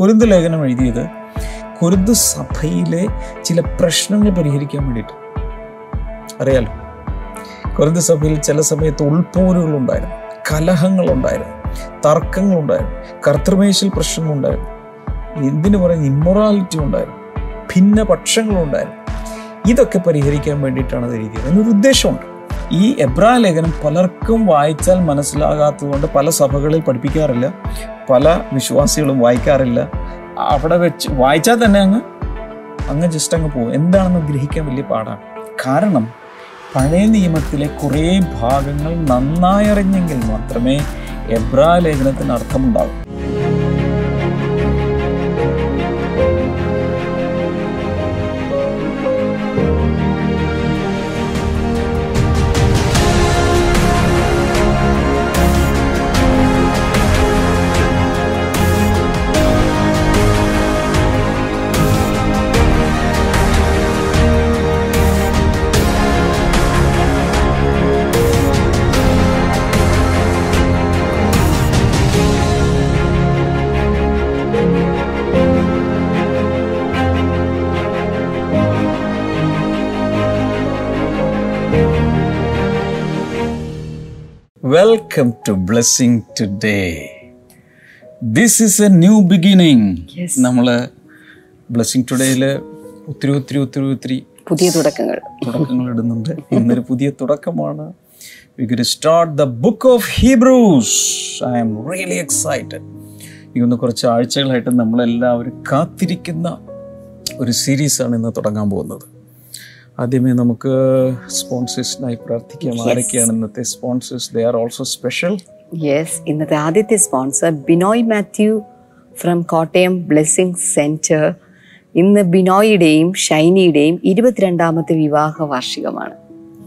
Corinth ലേഖനം എഴുതിയത് Corinth സഭയിലെ ചില പ്രശ്നങ്ങൾ പരിഹരിക്കാൻ വേണ്ടിയിട്ട് അറിയാലോ കുരുന്ത് സഭയിൽ ചില സമയത്ത് ഉൾപോരുകളുണ്ടായിരുന്നു കലഹങ്ങളുണ്ടായിരുന്നു തർക്കങ്ങളുണ്ടായിരുന്നു കർത്തൃമേശിൽ പ്രശ്നങ്ങളുണ്ടായിരുന്നു എന്തിനു പറയുന്ന ഇമ്മൊറാലിറ്റി ഉണ്ടായിരുന്നു ഭിന്നപക്ഷങ്ങളുണ്ടായിരുന്നു ഇതൊക്കെ പരിഹരിക്കാൻ വേണ്ടിയിട്ടാണ് അത് എഴുതിയത് എന്നൊരു ഉദ്ദേശമുണ്ട് ഈ എബ്രാ ലേഖനം പലർക്കും വായിച്ചാൽ മനസ്സിലാകാത്തതുകൊണ്ട് പല സഭകളിൽ പഠിപ്പിക്കാറില്ല പല വിശ്വാസികളും വായിക്കാറില്ല അവിടെ വെച്ച് വായിച്ചാൽ തന്നെ അങ്ങ് അങ്ങ് ജസ്റ്റ് അങ്ങ് പോകും എന്താണെന്ന് ഗ്രഹിക്കാൻ വലിയ പാടാണ് കാരണം പഴയ നിയമത്തിലെ കുറേ ഭാഗങ്ങൾ നന്നായി അറിഞ്ഞെങ്കിൽ മാത്രമേ എബ്രാ ലേഖനത്തിന് അർത്ഥമുണ്ടാകൂ welcome to blessing today this is a new beginning നമ്മൾ ബ്ലെസ്സിങ് ടുഡേയിൽ ഒത്തിരി ഒത്തിരി ഒത്തിരി ഒത്തിരി പുതിയ തുടക്കങ്ങൾ തുടക്കങ്ങൾ ഇടുന്നുണ്ട് ഇന്നൊരു പുതിയ തുടക്കമാണ് we good start the book of Hebrews I am really excited ഇന്ന് കുറച്ച് ആഴ്ചകളായിട്ട് നമ്മളെല്ലാവരും കാത്തിരിക്കുന്ന ഒരു സീരീസാണ് ഇന്ന് തുടങ്ങാൻ പോകുന്നത് ആദ്യമേ നമുക്ക് സ്പോൺസേഴ്സിനായി പ്രാർത്ഥിക്കാം ആരൊക്കെയാണ് ഇന്നത്തെ sponsors they are also special yes ഇന്നത്തെ ആദ്യത്തെ sponsor Binoy Mathew from Kottayam blessing centre ഇന്ന് ബിനോയിയുടെയും ഷൈനിയുടെയും ഇരുപത്തിരണ്ടാമത്തെ വിവാഹ വാർഷികമാണ്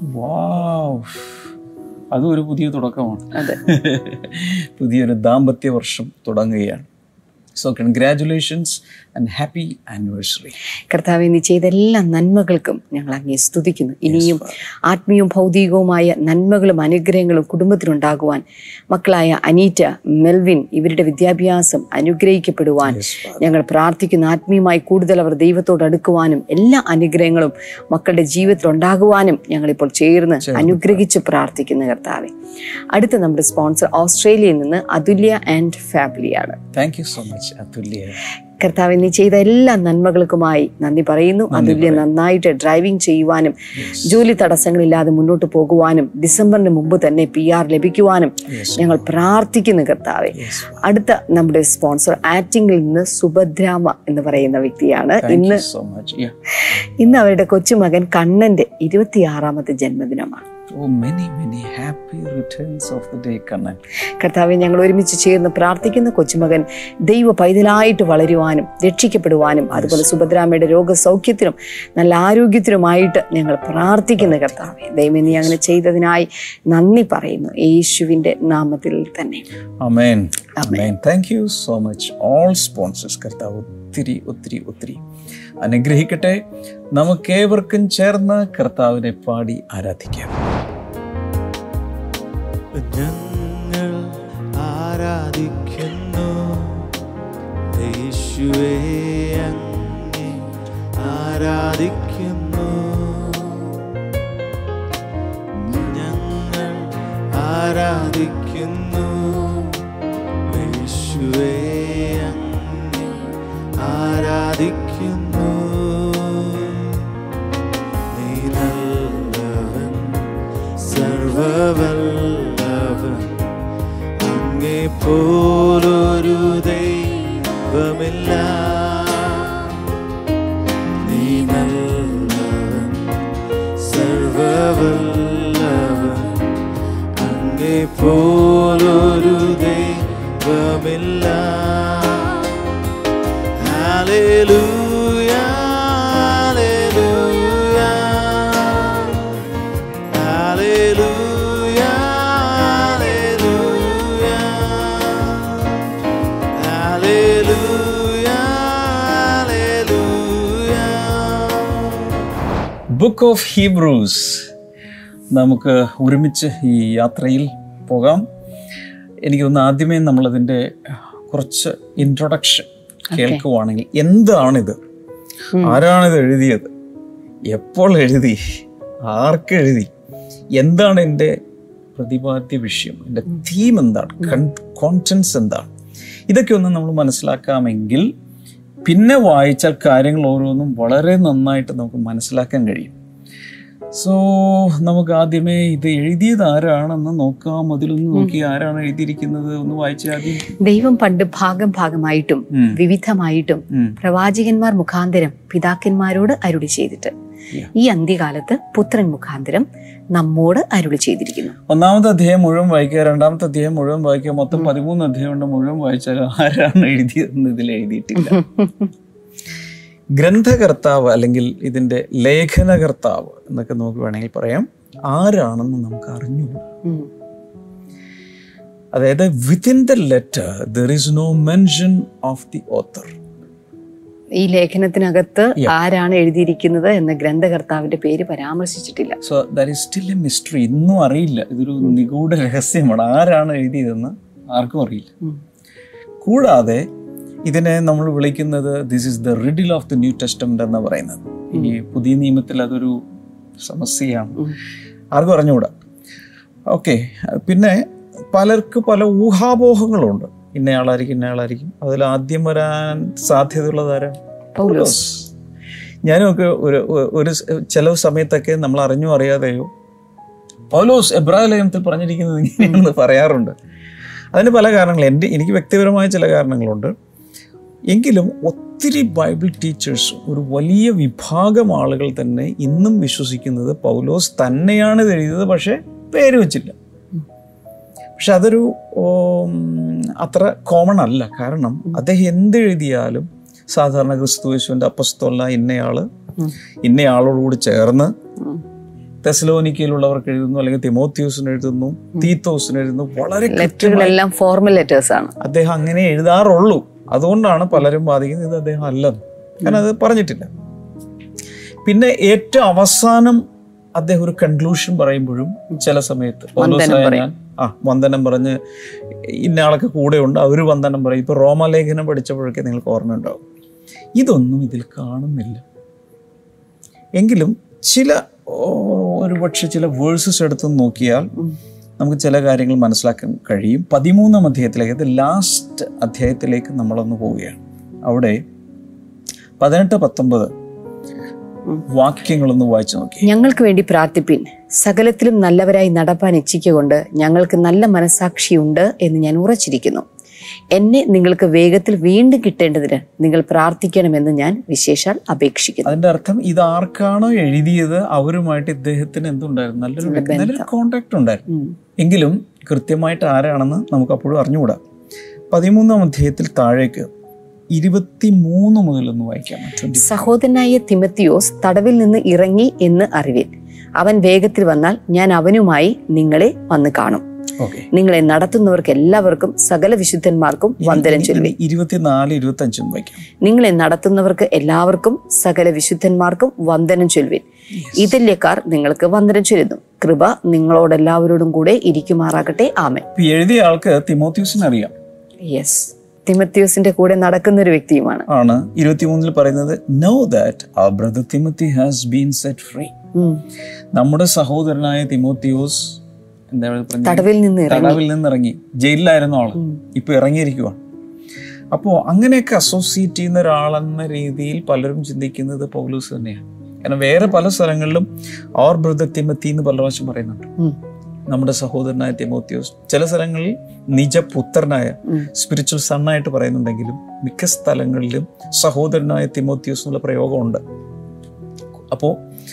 വാവ് അതും ഒരു പുതിയ തുടക്കമാണ് അതെ പുതിയൊരു ദാമ്പത്യ വർഷം തുടങ്ങുകയാണ് so congratulations and happy anniversary കർത്താവ് നീ ചെയ്ത എല്ലാ നന്മകൾക്കും ഞങ്ങൾ അങ്ങേ സ്തുതിക്കുന്നു ഇനിയും ആത്മീയവും ഭൗതികവുമായ നന്മകളും അനുഗ്രഹങ്ങളും കുടുംബത്തിലുണ്ടാകുവാൻ മക്കളായ അനീറ്റ മെൽവിൻ ഇവരുടെ വിദ്യാഭ്യാസം അനുഗ്രഹിക്കപ്പെടുവാൻ ഞങ്ങൾ പ്രാർത്ഥിക്കുന്ന ആത്മീയമായി കൂടുതൽ അവർ ദൈവത്തോട് അടുക്കുവാനും എല്ലാ അനുഗ്രഹങ്ങളും മക്കളുടെ ജീവിതത്തിൽ ഉണ്ടാകുവാനും ഞങ്ങളിപ്പോൾ ചേർന്ന് അനുഗ്രഹിച്ച് പ്രാർത്ഥിക്കുന്ന കർത്താവെ അടുത്ത നമ്മുടെ സ്പോൺസർ ഓസ്ട്രേലിയയിൽ നിന്ന് അതുല്യ ആൻഡ് ഫാമിലിയാണ് thank you so much Athulya കർത്താവ് നീ ചെയ്ത എല്ലാ നന്മകൾക്കുമായി നന്ദി പറയുന്നു അതുല്യ നന്നായിട്ട് ഡ്രൈവിംഗ് ചെയ്യുവാനും ജോലി തടസ്സങ്ങളില്ലാതെ മുന്നോട്ട് പോകുവാനും ഡിസംബറിന് മുമ്പ് തന്നെ പി ആർ ലഭിക്കുവാനും ഞങ്ങൾ പ്രാർത്ഥിക്കുന്നു കർത്താവെ അടുത്ത നമ്മുടെ സ്പോൺസർ ആറ്റിങ്ങിൽ നിന്ന് സുഭദ്രാമ എന്ന് പറയുന്ന വ്യക്തിയാണ് ഇന്ന് സോ മച്ച് ഇന്ന് അവരുടെ കൊച്ചുമകൻ കണ്ണന്റെ ഇരുപത്തിയാറാമത്തെ ജന്മദിനമാണ് oh many many happy returns of the day Kannan കർത്താവെ ഞങ്ങൾ ഒരുമിച്ച് ചേർന്ന് പ്രാർത്ഥിക്കുന്ന കൊച്ചുമകൻ ദൈവ പൈതലായിട്ട് വളരുവാനും രക്ഷിക്കപ്പെടുവാനും അതുപോലെ സുഭദ്രാമയുടെ രോഗസൗഖ്യത്തിനും നല്ല ആരോഗ്യത്തിനുമായിട്ട് ഞങ്ങൾ പ്രാർത്ഥിക്കുന്ന കർത്താവെ ദൈവം നീ അങ്ങനെ ചെയ്തതിനായി നന്ദി പറയുന്നു യേശുവിൻ്റെ നാമത്തിൽ തന്നെ amen amen thank you so much all sponsors കർത്താവ് ഒത്തിരി ഒത്തിരി ഒത്തിരി അനുഗ്രഹിക്കട്ടെ നമുക്കേവർക്കും ചേർന്ന് കർത്താവിനെ പാടി ആരാധിക്കാം ഞങ്ങൾ ആരാധിക്കുന്നു യേശുവേ അങ്ങേ ആരാധിക്കുന്നു ഞങ്ങൾ ആരാധിക്കുന്നു യേശുവേ അങ്ങേ ആരാധിക്കുന്നു നീ നല്ലവൻ സർവവല്ലവൻ അങ്ങേ പോലൊരു ദൈവമില്ല നീ നല്ലവൻ സർവവല്ലവൻ അങ്ങേ പോലൊരു ദൈവമില്ല Hallelujah, hallelujah. Hallelujah, hallelujah. Hallelujah, hallelujah. Book of Hebrews നമുക്ക് ഒരുമിച്ച് ഈ യാത്രയിൽ പോകാം എനിക്ക് തോന്നുന്നു ആദ്യമേ നമ്മളതിൻ്റെ കുറച്ച് ഇൻട്രൊഡക്ഷൻ കേൾക്കുവാണെങ്കിൽ എന്താണിത് ആരാണിത് എഴുതിയത് എപ്പോൾ എഴുതി ആർക്ക് എഴുതി എന്താണ് എൻ്റെ പ്രതിപാദ്യ വിഷയം എൻ്റെ തീം എന്താണ് കോൺറ്റൻസ് എന്താണ് ഇതൊക്കെ ഒന്ന് നമ്മൾ മനസ്സിലാക്കാമെങ്കിൽ പിന്നെ വായിച്ചാൽ കാര്യങ്ങൾ ഓരോന്നും വളരെ നന്നായിട്ട് നമുക്ക് മനസ്സിലാക്കാൻ കഴിയും സോ നമുക്ക് ആദ്യമേ ഇത് എഴുതിയത് ആരാണെന്ന് നോക്കാം അതിലൊന്ന് നോക്കി ആരാണ് എഴുതിയിരിക്കുന്നത് ഒന്ന് വായിച്ച ആദ്യം ദൈവം പണ്ട് ഭാഗം ഭാഗമായിട്ടും ഉം. വിവിധമായിട്ടും ഉം. പ്രവാചകന്മാർ മുഖാന്തരം പിതാക്കന്മാരോട് അരുളി ചെയ്തിട്ട് Yeah. ഈ അന്ത്യകാലത്ത് പുത്രൻ മുഖാന്തരം നമ്മോട് അരുളി ചെയ്തിരിക്കുന്നു ഒന്നാമത്തെ അധ്യായം മുഴുവൻ വായിക്കുക രണ്ടാമത്തെ അധ്യായം മുഴുവൻ വായിക്കുക മൊത്തം പതിമൂന്ന് അധ്യായം കൊണ്ട് മുഴുവൻ വായിച്ചാൽ ആരാണ് എഴുതിയതെന്ന് ഇതിൽ എഴുതിയിട്ടില്ല ഗ്രന്ഥകർത്താവ് അല്ലെങ്കിൽ ഇതിന്റെ ലേഖനകർത്താവ് എന്നൊക്കെ നമുക്ക് വേണമെങ്കിൽ പറയാം ആരാണെന്ന് നമുക്ക് അറിഞ്ഞുകൂടാ ഉം. അതായത് within the letter there is no mention of the author ഈ ലേഖനത്തിനകത്ത് ആരാണ് എഴുതിയിരിക്കുന്നത് എന്ന ഗ്രന്ഥകർത്താവിന്റെ പേര് പരാമർശിച്ചിട്ടില്ല so that is still a mystery ഇന്നും അറിയില്ല ഇതൊരു നിഗൂഢ രഹസ്യമാണ് ആരാണ് എഴുതിയതെന്ന് ആർക്കും അറിയില്ല ഉം. കൂടാതെ ഇതിനെ നമ്മൾ വിളിക്കുന്നത് this is the riddle of the new testament എന്ന് പറയുന്നത് ഈ പുതിയ നിയമത്തിൽ അതൊരു സമസ്യയാണ് ഉം. ആർക്കും അറിഞ്ഞുകൂടാ ഓക്കെ പിന്നെ പലർക്ക് പല ഊഹാപോഹങ്ങളുണ്ട് ഇന്നയാളായിരിക്കും ഇന്നയാളായിരിക്കും അതിൽ ആദ്യം വരാൻ സാധ്യതയുള്ളത് ആരാ പൗലോസ് ഞാനൊക്കെ ഒരു ഒരു ചില സമയത്തൊക്കെ നമ്മൾ അറിഞ്ഞോ അറിയാതെയോ പൗലോസ് എബ്രാഹിം ലേഖനത്തിൽ പറഞ്ഞിരിക്കുന്നത് ഇങ്ങനെയാണെന്ന് പറയാറുണ്ട് അതിന് പല കാരണങ്ങൾ എൻ്റെ എനിക്ക് വ്യക്തിപരമായ ചില കാരണങ്ങളുണ്ട് എങ്കിലും ഒത്തിരി ബൈബിൾ ടീച്ചേഴ്സ് ഒരു വലിയ വിഭാഗം ആളുകൾ തന്നെ ഇന്നും വിശ്വസിക്കുന്നത് പൗലോസ് തന്നെയാണ് ഇത് എഴുതിയത് പക്ഷേ പേര് വെച്ചില്ല പക്ഷെ അതൊരു ഉം, അത്ര കോമൺ അല്ല കാരണം അദ്ദേഹം എന്തെഴുതിയാലും സാധാരണ ക്രിസ്തു യേശുവിൻ്റെ അപ്പസ്തോല ഇന്നയാള് ഉം. ഇന്നയാളോടുകൂടി ചേർന്ന് ഉം. തെസലോനിക്കയിലുള്ളവർക്ക് എഴുതുന്നു അല്ലെങ്കിൽ തിമോത്യോസിന് എഴുതുന്നു തീത്തോസിന് എഴുതുന്നു വളരെ കൃത്യമായി ലെറ്ററുകളെല്ലാം ഫോർമൽ ലെറ്റേഴ്സ് ആണ് അദ്ദേഹം അങ്ങനെ എഴുതാറുള്ളൂ അതുകൊണ്ടാണ് പലരും വാദിക്കുന്നത് ഇത് അദ്ദേഹം അല്ലെന്ന് കാരണം അത് പറഞ്ഞിട്ടില്ല പിന്നെ ഏറ്റവും അവസാനം അദ്ദേഹം ഒരു കൺക്ലൂഷൻ പറയുമ്പോഴും ചില സമയത്ത് പൗലോസായ ഞാൻ ആ വന്ദനം പറഞ്ഞ് ഇന്ന ആളൊക്കെ കൂടെ ഉണ്ട് അവർ വന്ദനം പറയും ഇപ്പൊ റോമലേഖനം പഠിച്ചപ്പോഴൊക്കെ നിങ്ങൾക്ക് ഓർമ്മയുണ്ടാവും ഇതൊന്നും ഇതിൽ കാണുന്നില്ല എങ്കിലും ചില ഓ, ഒരുപക്ഷെ ചില വേഴ്സസ് എടുത്ത് നോക്കിയാൽ നമുക്ക് ചില കാര്യങ്ങൾ മനസ്സിലാക്കാൻ കഴിയും പതിമൂന്നാം അധ്യായത്തിലേക്ക് അത് ലാസ്റ്റ് അധ്യായത്തിലേക്ക് നമ്മളൊന്ന് പോവുകയാണ് അവിടെ പതിനെട്ട് പത്തൊമ്പത് വാക്യങ്ങളൊന്ന് വായിച്ചു നോക്കി ഞങ്ങൾക്ക് വേണ്ടി പ്രാർത്ഥിപ്പിൻ സകലത്തിലും നല്ലവരായി നടപ്പാൻ ഇച്ഛിക്കൊണ്ട് ഞങ്ങൾക്ക് നല്ല മനസാക്ഷിയുണ്ട് എന്ന് ഞാൻ ഉറച്ചിരിക്കുന്നു എന്നെ നിങ്ങൾക്ക് വേഗത്തിൽ വീണ്ടും കിട്ടേണ്ടതിന് നിങ്ങൾ പ്രാർത്ഥിക്കണമെന്ന് ഞാൻ വിശേഷാൽ അപേക്ഷിക്കുന്നു അതിന്റെ അർത്ഥം ഇത് ആർക്കാണോ എഴുതിയത് അവരുമായിട്ട് ഇദ്ദേഹത്തിന് എന്തുണ്ടായിരുന്നു നല്ലൊരു നല്ലൊരു കോണ്ടാക്ട് ഉണ്ടായിരുന്നു ഉം. എങ്കിലും കൃത്യമായിട്ട് ആരാണെന്ന് നമുക്ക് അപ്പോഴും അറിഞ്ഞുകൂടാ പതിമൂന്നാം അധ്യായത്തിൽ താഴേക്ക് ഇരുപത്തി മൂന്ന് മുതലൊന്ന് വായിക്കാം ട്വന്റി സഹോദരനായ തിമത്തിയോസ് തടവിൽ നിന്ന് ഇറങ്ങി എന്ന് അറിവിൻ അവൻ വേഗത്തിൽ വന്നാൽ ഞാൻ അവനുമായി നിങ്ങളെ വന്ന് കാണും ഓക്കെ നിങ്ങളെ നടത്തുന്നവർക്ക് എല്ലാവർക്കും സകല വിശുദ്ധന്മാർക്കും വന്ദനം ചൊല്ലുവിൻ ഇരുപത്തിനാല് ഇരുപത്തി അഞ്ചും വായിക്കാം നിങ്ങളെ നടത്തുന്നവർക്ക് എല്ലാവർക്കും സകല വിശുദ്ധന്മാർക്കും വന്ദനം ചൊല്ലുവിൻ ഇതല്യക്കാർ നിങ്ങൾക്ക് വന്ദനം ചൊല്ലുന്നു കൃപ നിങ്ങളോടെല്ലാവരോടും കൂടെ ഇരിക്കുമാറാകട്ടെ ആമൻ ഇപ്പൊ ഈ എഴുതിയ ആൾക്ക് തിമോത്യൂസിന് അറിയാം യെസ് തിമത്യോസിന്റെ കൂടെ നടക്കുന്ന ഒരു വ്യക്തിയുമാണ് ആണ് ഇരുപത്തിമൂന്നിൽ പറയുന്നത് know that our brother Timothy has been set free ഉം. നമ്മുടെ സഹോദരനായ തിമോത്തിയോസ് എന്താ പറഞ്ഞത് തടവിൽ നിന്ന് ഇറങ്ങി തടവിൽ നിന്ന് ഇറങ്ങി ജയിലിലായിരുന്നു ആള് ഇപ്പൊ ഇറങ്ങിയിരിക്കുവാണ് അപ്പോൾ അങ്ങനെയൊക്കെ അസോസിയേറ്റ് ചെയ്യുന്ന ഒരാളെന്ന രീതിയിൽ പലരും ചിന്തിക്കുന്നത് പൗലൂസ് തന്നെയാണ് കാരണം വേറെ പല സ്ഥലങ്ങളിലും ഓർ ബ്രദർ തിമത്തി എന്ന് പല പ്രാവശ്യം പറയുന്നുണ്ട് ഉം. നമ്മുടെ സഹോദരനായ തിമോത്തിയോസ് ചില സ്ഥലങ്ങളിൽ നിജപുത്രനായ ഉം. സ്പിരിച്വൽ സണ്ണായിട്ട് പറയുന്നുണ്ടെങ്കിലും മിക്ക സ്ഥലങ്ങളിലും സഹോദരനായ തിമോത്തിയോസ് എന്നുള്ള പ്രയോഗമുണ്ട് അപ്പോൾ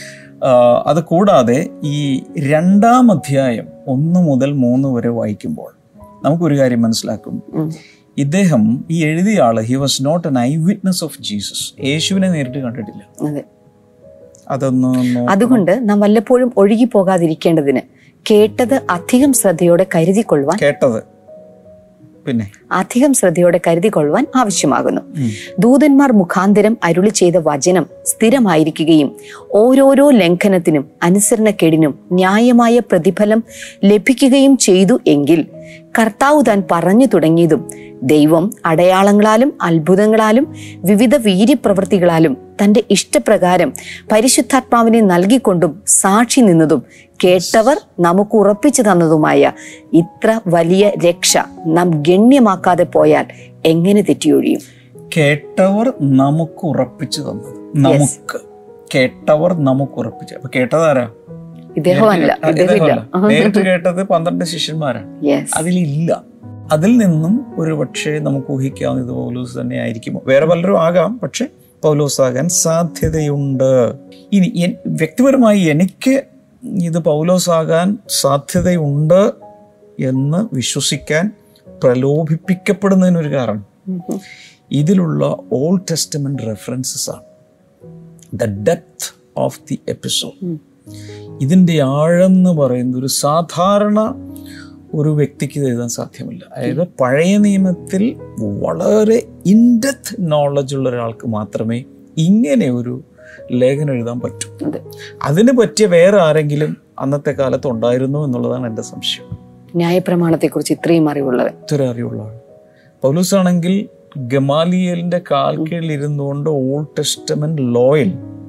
അത് കൂടാതെ ഈ രണ്ടാം അധ്യായം ഒന്ന് മുതൽ മൂന്ന് വരെ വായിക്കുമ്പോൾ നമുക്കൊരു കാര്യം മനസ്സിലാക്കും ഉം. ഇദ്ദേഹം ഈ എഴുതിയ ആള് he was not an eyewitness of Jesus യേശുവിനെ നേരിട്ട് കണ്ടിട്ടില്ല അതെ അതൊന്ന് നോ- അതുകൊണ്ട് നാം വല്ലപ്പോഴും ഒഴുകി പോകാതിരിക്കേണ്ടതിന് കേട്ടത് അധികം ശ്രദ്ധയോടെ കരുതിക്കൊള്ളുവാൻ കേട്ടത് പിന്നെ അധികം ശ്രദ്ധയോടെ കരുതിക്കൊള്ളുവാൻ ആവശ്യമാകുന്നു ദൂതന്മാർ മുഖാന്തരം അരുളി ചെയ്ത വചനം സ്ഥിരമായിരിക്കുകയും ഓരോരോ ലംഘനത്തിനും അനുസരണക്കേടിനും ന്യായമായ പ്രതിഫലം ലഭിക്കുകയും ചെയ്തു എങ്കിൽ കർത്താവ് താൻ പറഞ്ഞു തുടങ്ങിയതും ദൈവം അടയാളങ്ങളാലും അത്ഭുതങ്ങളാലും വിവിധ വീര്യപ്രവൃത്തികളാലും തന്റെ ഇഷ്ടപ്രകാരം പരിശുദ്ധാത്മാവിനെ നൽകിക്കൊണ്ടും സാക്ഷി നിന്നതും കേട്ടവർ നമുക്ക് ഉറപ്പിച്ചു തന്നതുമായ ഇത്ര വലിയ രക്ഷ നാം ഗണ്യമാക്കാതെ പോയാൽ എങ്ങനെ തെറ്റിയൊഴിയും കേട്ടവർ നമുക്ക് ഉറപ്പിച്ചു തന്നത് നമുക്ക് കേട്ടവർ നമുക്ക് ഉറപ്പിച്ചു അപ്പൊ കേട്ടതാരാ ഇദ്ദേഹമല്ല ആ, ഇദ്ദേഹമില്ല ഇദ്ദേഹമല്ല. നേരിട്ട് കേട്ടത് പന്ത്രണ്ട് ശിഷ്യന്മാരാണ് യെസ് അതിലില്ല അതിൽ നിന്നും ഒരു പക്ഷേ നമുക്ക് ഊഹിക്കാവുന്ന ഇത് പൗലോസ് തന്നെ ആയിരിക്കുമോ വേറെ പലരും ആകാം പക്ഷെ പൗലോസ് ആകാൻ സാധ്യതയുണ്ട് ഇനി എൻ- വ്യക്തിപരമായി എനിക്ക് ഇത് പൗലോസ് ആകാൻ സാധ്യതയുണ്ട് എന്ന് വിശ്വസിക്കാൻ പ്രലോഭിപ്പിക്കപ്പെടുന്നതിനൊരു കാരണം ഇതിലുള്ള ഓൾ ടെസ്റ്റമെന്റ് റെഫറൻസസ് ആണ് the depth of the episode ഇതിൻ്റെ ആഴെന്ന് പറയുന്നത് ഒരു സാധാരണ ഒരു വ്യക്തിക്ക് ഇത് എഴുതാൻ സാധ്യമല്ല അതായത് പഴയ നിയമത്തിൽ വളരെ ഇൻഡെപ്ത് നോളജ് ഉള്ള ഒരാൾക്ക് മാത്രമേ ഇങ്ങനെ ഒരു ലേഖനം എഴുതാൻ പറ്റൂ അതെ അതിന് പറ്റിയ വേറെ ആരെങ്കിലും അന്നത്തെ കാലത്ത് ഉണ്ടായിരുന്നു എന്നുള്ളതാണ് എൻ്റെ സംശയം ന്യായപ്രമാണത്തെക്കുറിച്ച് ഇത്രയും അറിവുള്ളവൻ ഇത്ര അറിവുള്ളതാണ് പൗലൂസ് ആണെങ്കിൽ ഗമാലിയലിന്റെ കാൽ കീഴിൽ ഇരുന്നുകൊണ്ട് ഓൾഡ് ടെസ്റ്റമെന്റ് ലോയിൽ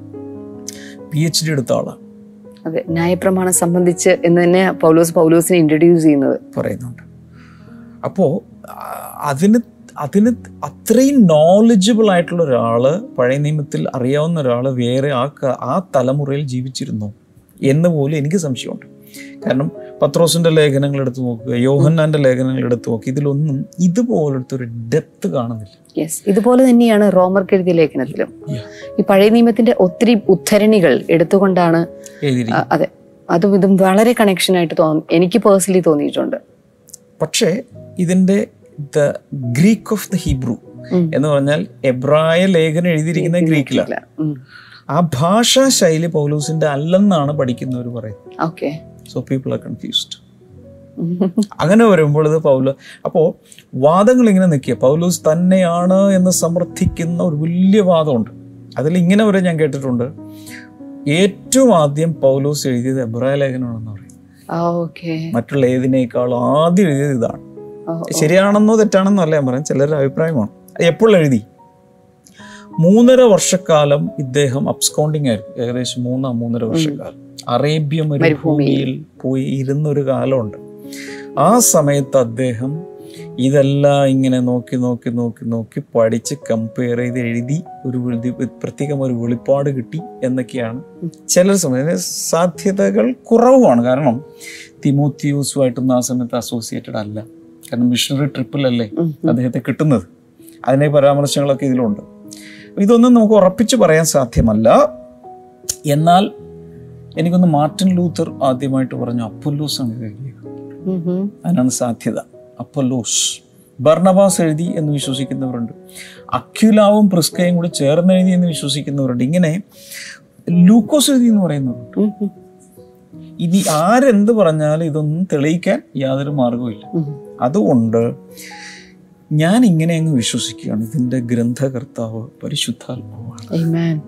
പി എച്ച് ഡി എടുത്ത ആളാണ് അതെ ന്യായപ്രമാണം സംബന്ധിച്ച് എന്ന് തന്നെ പൗലോസ് പൗലോസിനെ ഇൻട്രൊഡ്യൂസ് ചെയ്യുന്നത് പറയുന്നുണ്ട് അപ്പോൾ അതിന് അതിന് അത്രയും നോളജബിൾ ആയിട്ടുള്ള ഒരാള് പഴയ നിയമത്തിൽ അറിയാവുന്ന ഒരാൾ വേറെ ആ ക- ആ തലമുറയിൽ ജീവിച്ചിരുന്നു എന്ന് പോലും എനിക്ക് സംശയമുണ്ട് കാരണം പത്രോസിന്റെ ലേഖനങ്ങൾ എടുത്തു നോക്കുക യോഹന്നാന്റെ ലേഖനങ്ങൾ എടുത്തു നോക്കുക ഇതിലൊന്നും ഇതുപോലത്തെ ഒരു ഡെപ്ത് കാണുന്നില്ല യെസ് ഇതുപോലെ തന്നെയാണ് റോമർക്ക് എഴുതിയ ലേഖനത്തിലും ഈ പഴയ നിയമത്തിന്റെ ഒത്തിരി ഉദ്ധരണികൾ എടുത്തുകൊണ്ടാണ് എഴുതിയിരിക്കുന്നത് ആ, അതെ അതും ഇതും വളരെ കണക്ഷൻ ആയിട്ട് തോന്നും എനിക്ക് പേഴ്സണലി തോന്നിയിട്ടുണ്ട് പക്ഷേ ഇതിന്റെ the Greek of the Hebrew ഉം. എന്ന് പറഞ്ഞാൽ എബ്രായ ലേഖനം എഴുതിയിരിക്കുന്നത് ഗ്രീക്കിലാണ് ഉം. ആ ഭാഷാ ശൈലി പൗലൂസിന്റെ അല്ലെന്നാണ് പഠിക്കുന്നവർ പറയുന്നത് okay so people are confused അങ്ങനെ വരുമ്പോൾ ഇത് പൗല അപ്പോൾ വാദങ്ങൾ ഇങ്ങനെ നിൽക്കുക പൗലൂസ് തന്നെയാണ് എന്ന് സമർത്ഥിക്കുന്ന ഒരു വലിയ വാദമുണ്ട് അതിൽ ഇങ്ങനെ വരെ ഞാൻ കേട്ടിട്ടുണ്ട് ഏറ്റവും ആദ്യം പൗലൂസ് എഴുതിയത് എബ്രായ ലേഖനമാണെന്ന് പറയും ഓക്കെ മറ്റുള്ള ഏതിനേക്കാളും ആദ്യം എഴുതിയത് ഇതാണ് ശരിയാണെന്നോ തെറ്റാണെന്നോ അല്ല ഞാൻ പറയാം ചിലരുടെ അഭിപ്രായമാണ് എപ്പോൾ എഴുതി മൂന്നര വർഷക്കാലം ഇദ്ദേഹം അബ്സ്കോണ്ടിങ് ആയിരുന്നു ഏകദേശം മൂന്നാ മൂന്നര വർഷക്കാലം അറേബ്യ മരുഭൂമിയിൽ പോയി ഇരുന്നൊരു കാലമുണ്ട് ആ സമയത്ത് അദ്ദേഹം ഇതെല്ലാം ഇങ്ങനെ നോക്കി നോക്കി നോക്കി നോക്കി പഠിച്ച് കമ്പയർ ചെയ്ത് എഴുതി ഒരു വെളി- പ്രത്യേകം ഒരു വെളിപ്പാട് കിട്ടി എന്നൊക്കെയാണ് ചിലർ സമയത്ത് സാധ്യതകൾ കുറവുമാണ് കാരണം തിമോത്തിയൂസുമായിട്ടൊന്നും ആ സമയത്ത് അസോസിയേറ്റഡ് അല്ല കാരണം മിഷണറി ട്രിപ്പിലല്ലേ അദ്ദേഹത്തെ കിട്ടുന്നത് അതിനെ പരാമർശങ്ങളൊക്കെ ഇതിലുണ്ട് ഇതൊന്നും നമുക്ക് ഉറപ്പിച്ച് പറയാൻ സാധ്യമല്ല എന്നാൽ എനിക്കൊന്ന് മാർട്ടിൻ ലൂത്തർ ആദ്യമായിട്ട് പറഞ്ഞു അപ്പൊല്ലോസ് ആണ് ഇത് എഴുതിയത് അതിനാണ് സാധ്യത അപ്പൊല്ലോസ് ബർണബാസ് എഴുതി എന്ന് വിശ്വസിക്കുന്നവരുണ്ട് അക്യുലാവും പ്രിസ്കയും കൂടി ചേർന്ന് എഴുതി എന്ന് വിശ്വസിക്കുന്നവരുണ്ട് ഇങ്ങനെ ലൂക്കോസ് എഴുതി എന്ന് പറയുന്നവരുണ്ട് ഇനി ആരെന്ത് പറഞ്ഞാലും ഇതൊന്നും തെളിയിക്കാൻ യാതൊരു മാർഗവുമില്ല അതുകൊണ്ട് ഞാൻ ഇങ്ങനെ അങ്ങ് വിശ്വസിക്കുകയാണ് ഇതിന്റെ ഗ്രന്ഥകർത്താവ് പരിശുദ്ധാത്മാവാണ് Amen.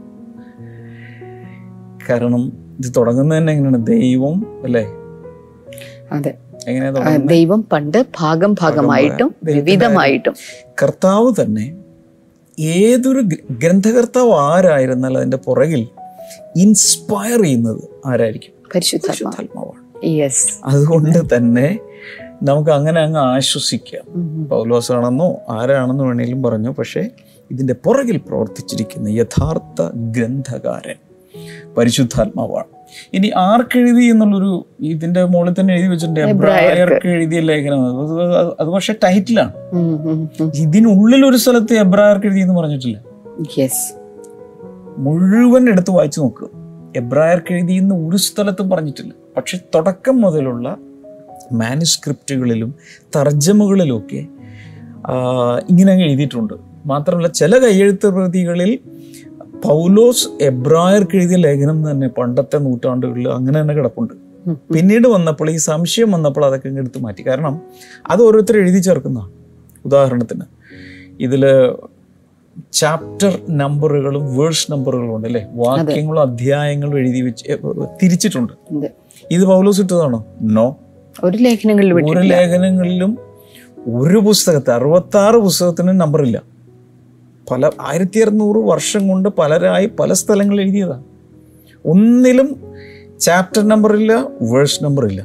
കാരണം ഇത് തുടങ്ങുന്നത് തന്നെ എങ്ങനെയാണ് ദൈവം അല്ലേ അതെ എങ്ങനെയാ ആ, തുടങ്ങുന്നത് ദൈവം പണ്ട് ഭാഗം ഭാഗമായിട്ടും ദൈവത്തിന്റെ വിവിധമായിട്ടും കർത്താവ് തന്നെ ഏതൊരു ഗ്ര- ഗ്രന്ഥകർത്താവ് ആരായിരുന്നാൽ അതിന്റെ പുറകിൽ ഇൻസ്പയർ ചെയ്യുന്നത് ആരായിരിക്കും പരിശുദ്ധാത്മാ പരിശുദ്ധാത്മാവാണ് യെസ് അതുകൊണ്ട് തന്നെ നമുക്ക് അങ്ങനെ അങ്ങ് ആശ്വസിക്കാം പൗലോസാണെന്നോ ആരാണെന്നോ വേണേലും പറഞ്ഞു പക്ഷേ ഇതിന്റെ പുറകിൽ പ്രവർത്തിച്ചിരിക്കുന്ന യഥാർത്ഥ ഗ്രന്ഥകാരൻ പരിശുദ്ധാത്മാവാണ് ഇനി ആർക്കെഴുതി എന്നുള്ളൊരു ഇതിന്റെ മുകളിൽ തന്നെ എഴുതി വെച്ചിട്ടുണ്ട് എബ്രായർക്ക് എഴുതിയ ലേഖനം അത് അത് അത് പക്ഷെ ടൈറ്റിലാണ് ഇതിനുള്ളിൽ ഒരു സ്ഥലത്ത് എബ്രായർക്ക് എഴുതി എന്ന് പറഞ്ഞിട്ടില്ല യെസ് മുഴുവൻ എടുത്ത് വായിച്ചു നോക്കുക എബ്രായർക്ക് എഴുതി എന്ന് ഒരു സ്ഥലത്തും പറഞ്ഞിട്ടില്ല പക്ഷെ തുടക്കം മുതലുള്ള മാനുസ്ക്രിപ്റ്റുകളിലും തർജ്ജമകളിലുമൊക്കെ ആ, ഇങ്ങനെ അങ്ങ് എഴുതിയിട്ടുണ്ട് മാത്രമല്ല ചില കയ്യെഴുത്ത് പ്രതികളിൽ പൗലോസ് എബ്രായർക്ക് എഴുതിയ ലേഖനം തന്നെ പണ്ടത്തെ നൂറ്റാണ്ടുകളിൽ അങ്ങനെ തന്നെ കിടപ്പുണ്ട് പിന്നീട് വന്നപ്പോൾ ഈ സംശയം വന്നപ്പോൾ അതൊക്കെ അങ്ങ് എടുത്ത് മാറ്റി കാരണം അത് ഓരോരുത്തർ എഴുതി ചേർക്കുന്നതാണ് ഉദാഹരണത്തിന് ഇതിൽ ചാപ്റ്റർ നമ്പറുകളും വേഴ്സ് നമ്പറുകളും ഉണ്ട് അല്ലേ വാക്യങ്ങളും അധ്യായങ്ങളും എഴുതി വെച്ച് ഏ, തിരിച്ചിട്ടുണ്ട് അതെ. ഇത് പൗലോസ് ഇട്ടതാണോ നോ ഒരു ലേഖനങ്ങളിൽ വിട്ടു ഒരു ലേഖനങ്ങളിലും ഒരു പുസ്തകത്തെ അറുപത്താറ് പുസ്തകത്തിന് നമ്പറില്ല പല ആയിരത്തി അറുന്നൂറ് വർഷം കൊണ്ട് പലരായി പല സ്ഥലങ്ങളിൽ എഴുതിയതാണ് ഒന്നിലും ചാപ്റ്റർ നമ്പറില്ല വേഴ്സ് നമ്പറില്ല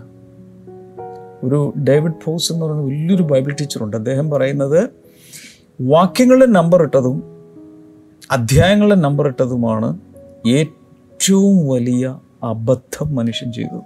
ഒരു ഡേവിഡ് ഫോസ് എന്ന് പറയുന്ന വലിയൊരു ബൈബിൾ ടീച്ചറുണ്ട് അദ്ദേഹം പറയുന്നത് വാക്യങ്ങളുടെ നമ്പർ ഇട്ടതും അധ്യായങ്ങളുടെ നമ്പർ ഇട്ടതുമാണ് ഏറ്റവും വലിയ അബദ്ധം മനുഷ്യൻ ചെയ്തത്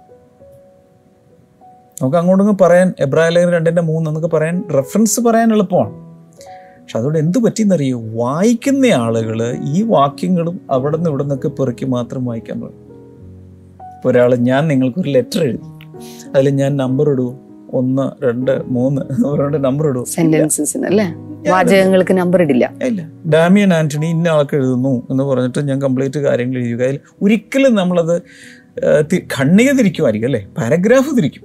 നമുക്ക് അങ്ങോട്ടൊന്ന് പറയാൻ എബ്രാഹിം ലേഖനം രണ്ടിൻ്റെ മൂന്ന് എന്നൊക്കെ പറയാൻ റെഫറൻസ് പറയാൻ എളുപ്പമാണ് പക്ഷെ അതുകൊണ്ട് എന്ത് പറ്റിയെന്നറിയോ വായിക്കുന്ന ആളുകൾ ഈ വാക്യങ്ങളും അവിടെ നിന്ന് ഇവിടെ നിന്നൊക്കെ പെറുക്കി മാത്രം വായിക്കാൻ പറയും ഇപ്പോൾ ഒരാൾ ഞാൻ നിങ്ങൾക്കൊരു ലെറ്റർ എഴുതി അതിൽ ഞാൻ നമ്പർ ഇടൂ ഒന്ന് രണ്ട് മൂന്ന് അവരോട് നമ്പർ ഇടൂ സെന്റൻസസിന് അല്ലേ വാചകങ്ങൾക്ക് നമ്പർ ഇടില്ല ഇല്ല ഡാമിയൻ ആന്റണി ഇന്ന ആൾക്ക് എഴുതുന്നു എന്ന് പറഞ്ഞിട്ട് ഞാൻ കംപ്ലീറ്റ് കാര്യങ്ങൾ എഴുതുക അതിൽ ഒരിക്കലും നമ്മളത് ആ, തി- ഖണ്ഡിക തിരിക്കുമായിരിക്കും അല്ലേ പാരഗ്രാഫ് തിരിക്കും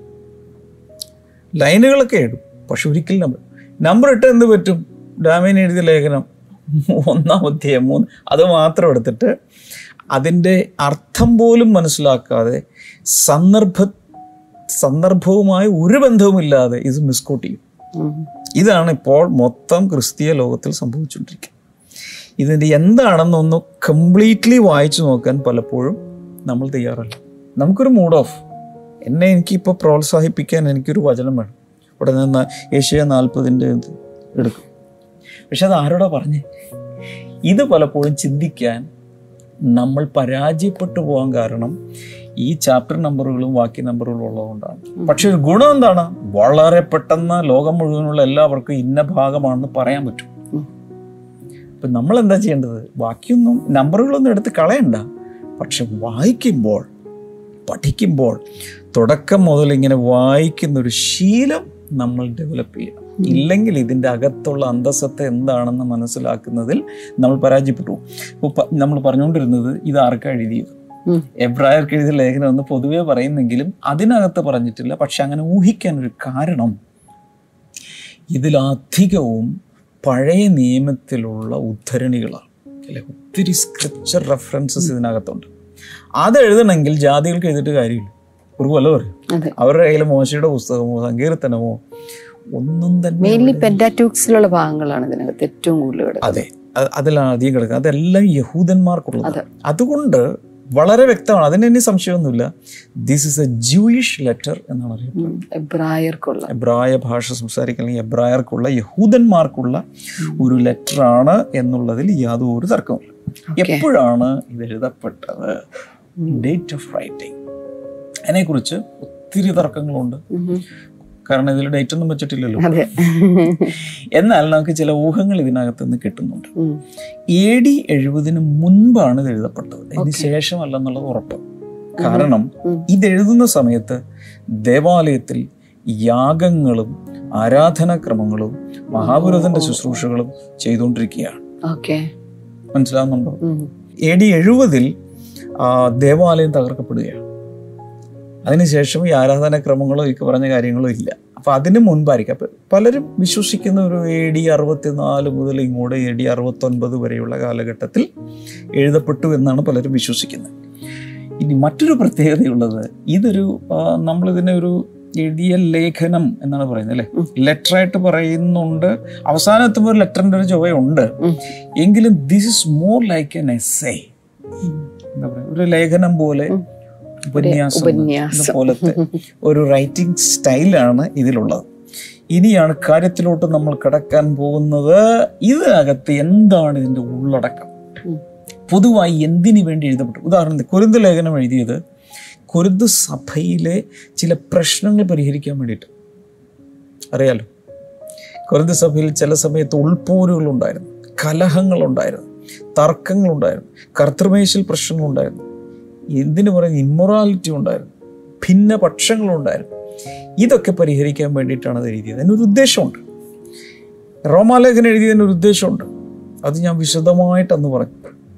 ലൈനുകളൊക്കെ എഴുതും പക്ഷെ ഒരിക്കലും നമ്പർ നമ്പർ ഇട്ട് എന്ത് പറ്റും ഡാമിയൻ എഴുതിയ ലേഖനം ഒന്നാം അധ്യായം മൂന്ന് അത് മാത്രം എടുത്തിട്ട് അതിൻ്റെ അർത്ഥം പോലും മനസ്സിലാക്കാതെ സന്ദർഭ സന്ദർഭവുമായി ഒരു ബന്ധവുമില്ലാതെ ഇത് മിസ്കോട്ട് ചെയ്യും ഉം. ഇതാണ് ഇപ്പോൾ മൊത്തം ക്രിസ്തീയ ലോകത്തിൽ സംഭവിച്ചുകൊണ്ടിരിക്കുന്നത് ഇതിൻ്റെ എന്താണെന്നൊന്ന് കംപ്ലീറ്റ്ലി വായിച്ചു നോക്കാൻ പലപ്പോഴും നമ്മൾ തയ്യാറല്ല നമുക്കൊരു മൂഡ് ഓഫ് എന്നെ എനിക്കിപ്പോൾ പ്രോത്സാഹിപ്പിക്കാൻ എനിക്കൊരു വചനം വേണം ഉടനെ നിന്ന് ഏഷ്യ നാൽപ്പതിൻ്റെ ഇത് എടുക്കും പക്ഷെ അത് ആരോടാ പറഞ്ഞേ ഇത് പലപ്പോഴും ചിന്തിക്കാൻ നമ്മൾ പരാജയപ്പെട്ടു പോകാൻ കാരണം ഈ ചാപ്റ്റർ നമ്പറുകളും വാക്യ നമ്പറുകളും ഉള്ളതുകൊണ്ടാണ് പക്ഷെ ഒരു ഗുണം എന്താണ് വളരെ പെട്ടെന്ന് ലോകം മുഴുവനുള്ള എല്ലാവർക്കും ഇന്ന ഭാഗമാണെന്ന് പറയാൻ പറ്റും ഉം. അപ്പൊ നമ്മൾ എന്താ ചെയ്യേണ്ടത് ബാക്കിയൊന്നും നമ്പറുകളൊന്നും എടുത്ത് കളയണ്ട പക്ഷെ വായിക്കുമ്പോൾ പഠിക്കുമ്പോൾ തുടക്കം മുതൽ ഇങ്ങനെ വായിക്കുന്ന ഒരു ശീലം നമ്മൾ ഡെവലപ്പ് ചെയ്യണം ഇല്ലെങ്കിൽ ഇതിൻ്റെ അകത്തുള്ള അന്തസ്സത്തെ എന്താണെന്ന് മനസ്സിലാക്കുന്നതിൽ നമ്മൾ പരാജയപ്പെട്ടു ഇപ്പോൾ നമ്മൾ പറഞ്ഞുകൊണ്ടിരുന്നത് ഇത് ആർക്കാണ് എഴുതിയത് ഉം. എബ്രായർക്ക് എഴുതിയ ലേഖനം എന്ന് പൊതുവെ പറയുന്നെങ്കിലും അതിനകത്ത് പറഞ്ഞിട്ടില്ല പക്ഷെ അങ്ങനെ ഊഹിക്കാൻ ഒരു കാരണം ഇതിലധികവും പഴയ നിയമത്തിലുള്ള ഉദ്ധരണികളാണ് അല്ലെ ഒത്തിരി സ്ക്രിപ്ചർ റെഫറൻസസ് ഇതിനകത്തുണ്ട് അത് എഴുതണമെങ്കിൽ ജാതികൾക്ക് എഴുതിയിട്ട് കാര്യമില്ല ഒരു കൊല്ല പറയും അതെ അവരുടെ കയ്യിൽ മോശയുടെ പുസ്തകമോ സങ്കീർത്തനമോ ഒന്നും തന്നെ മെയിൻലി പെന്റാറ്റൂക്സിലുള്ള ഭാഗങ്ങളാണ് ഇതിനകത്ത് ഏറ്റവും കൂടുതൽ കിടക്കുന്നത് അതെ അ- അതിലാണ് അധികം കിടക്കുന്നത് അതെല്ലാം യഹൂദന്മാർക്കുള്ളത് അതെ. അതുകൊണ്ട് വളരെ വ്യക്തമാണ് അതിന് ഇനി സംശയമൊന്നുമില്ല this is a Jewish letter എന്നാണ് അറിയപ്പെടുന്നത് ഉം. എബ്രായർക്കുള്ള എബ്രായ ഭാഷ സംസാരിക്കുന്ന എബ്രായർക്കുള്ള യഹൂദന്മാർക്കുള്ള ഒരു ലെറ്ററാണ് എന്നുള്ളതിൽ യാതൊരു തർക്കമില്ല എപ്പോഴാണ് ഇത് എഴുതപ്പെട്ടത് ഡേറ്റ് ഓഫ് റൈറ്റിംഗ് അതിനെക്കുറിച്ച് ഒത്തിരി തർക്കങ്ങളുണ്ട് ഉം. കാരണം ഇതിൽ ഡേറ്റ് ഒന്നും വെച്ചിട്ടില്ലല്ലോ അതെ എന്നാൽ നമുക്ക് ചില ഊഹങ്ങൾ ഇതിനകത്ത് നിന്ന് കിട്ടുന്നുണ്ട് ഉം. എ ഡി എഴുപതിന് മുൻപാണ് ഇത് എഴുതപ്പെട്ടത് ഇതിന് ശേഷമല്ലെന്നുള്ളത് ഉറപ്പ് കാരണം ഉം. ഇത് എഴുതുന്ന സമയത്ത് ദേവാലയത്തിൽ യാഗങ്ങളും ആരാധനാക്രമങ്ങളും മഹാപുരുഷന്റെ ശുശ്രൂഷകളും ചെയ്തുകൊണ്ടിരിക്കുകയാണ് ഓക്കെ മനസ്സിലാവുന്നുണ്ടോ ഉം. എ ഡി എഴുപതിൽ ദേവാലയം തകർക്കപ്പെടുകയാണ് അതിനുശേഷം ഈ ആരാധനാക്രമങ്ങളോ ഈ പറഞ്ഞ കാര്യങ്ങളോ ഇല്ല അപ്പൊ അതിന് മുൻപായിരിക്കും അപ്പൊ പലരും വിശ്വസിക്കുന്ന ഒരു എ ഡി അറുപത്തിനാല് മുതൽ ഇങ്ങോട്ട് എ ഡി അറുപത്തൊൻപത് വരെയുള്ള കാലഘട്ടത്തിൽ എഴുതപ്പെട്ടു എന്നാണ് പലരും വിശ്വസിക്കുന്നത് ഇനി മറ്റൊരു പ്രത്യേകതയുള്ളത് ഇതൊരു ആ, നമ്മളിതിനെ ഒരു എഴുതിയ ലേഖനം എന്നാണ് പറയുന്നത് അല്ലെ ലെറ്ററായിട്ട് പറയുന്നുണ്ട് അവസാനം എത്തുമ്പോൾ ഒരു ലെറ്ററിന്റെ ഒരു ചുവയുണ്ട് ഉം. എങ്കിലും this is more like an S എന്താ പറയുക ഒരു ലേഖനം പോലെ ഉപന്യാസം ഉപന്യാസം. പോലത്തെ ഒരു റൈറ്റിംഗ് സ്റ്റൈലാണ് ഇതിലുള്ളത് ഇനിയാണ് കാര്യത്തിലോട്ട് നമ്മൾ കടക്കാൻ പോകുന്നത് ഇതിനകത്ത് എന്താണ് ഇതിന്റെ ഉള്ളടക്കം ഉം. പൊതുവായി എന്തിനു വേണ്ടി എഴുതപ്പെട്ടു ഉദാഹരണത്തിന് കുരുന്ത് ലേഖനം എഴുതിയത് കുരുന്ത് സഭയിലെ ചില പ്രശ്നങ്ങൾ പരിഹരിക്കാൻ വേണ്ടിയിട്ട് അറിയാലോ കുരുന്ത് സഭയിൽ ചില സമയത്ത് ഉൾപോരുകളുണ്ടായിരുന്നു കലഹങ്ങളുണ്ടായിരുന്നു തർക്കങ്ങളുണ്ടായിരുന്നു കർത്തൃമേശിൽ പ്രശ്നങ്ങളുണ്ടായിരുന്നു എന്തിനു പറയുന്നത് ഇമ്മൊറാലിറ്റി ഉണ്ടായിരുന്നു ഭിന്നപക്ഷങ്ങളുണ്ടായിരുന്നു ഇതൊക്കെ പരിഹരിക്കാൻ വേണ്ടിയിട്ടാണ് അത് എഴുതിയത് അതിനൊരു ഉദ്ദേശമുണ്ട് റോമാലേഖനം എഴുതിയതിന് ഒരു ഉദ്ദേശമുണ്ട് അത് ഞാൻ വിശദമായിട്ട് അന്ന് പറഞ്ഞു